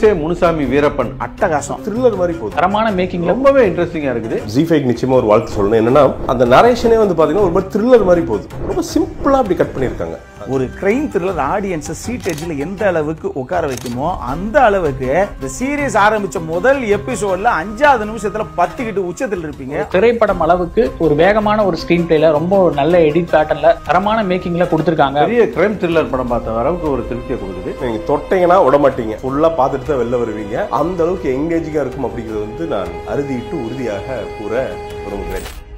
சே முனுசாமி வீரப்பன் அட்டகாசம் த்ரில்லர் மாதிரி போகுது தரமான மேக்கிங்ல ரொம்பவே இன்ட்ரெஸ்டிங்கா இருக்குது ஜி ஃபைவ் நிச்சயமா ஒரு வாழ்த்து சொல்லணும் என்னன்னா அந்த நரேஷனே வந்து பாத்தீங்கன்னா ஒரு மாதிரி த்ரில்லர் மாதிரி போகுது ரொம்ப சிம்பிளா அப்படி கட் பண்ணியிருக்காங்க ஒரு கிரைம் த்ரில்லர் ஆடியன்ஸை சீட் எட்ஜில் எந்த அளவுக்கு உட்கார வைக்குமோ அந்த அளவுக்கு இந்த சீரியஸ் ஆரம்பிச்ச முதல் எபிசோட்ல அஞ்சாவது நிமிஷத்துல பத்துக்கிட்டு உச்சத்தில் இருப்பீங்க திரைப்படம் அளவுக்கு ஒரு வேகமான ஒரு ஸ்கிரீன் பிளேல ரொம்ப ஒரு நல்ல எடிட் பேட்டர்ன்ல தரமான மேக்கிங்ல கொடுத்திருக்காங்க பெரிய கிரைம் த்ரில்லர் படம் பார்த்த அளவுக்கு ஒரு திருப்தியை கொடுக்குது நீங்க தொட்டீங்கன்னா விட மாட்டீங்க ஃபுல்லா பார்த்துட்டு தான் வெளில வருவீங்க அந்த அளவுக்கு எங்கேஜிங்கா இருக்கும் அப்படிங்கிறது வந்து நான் அறுதியிட்டு உறுதியாக கூற விரும்புகிறேன்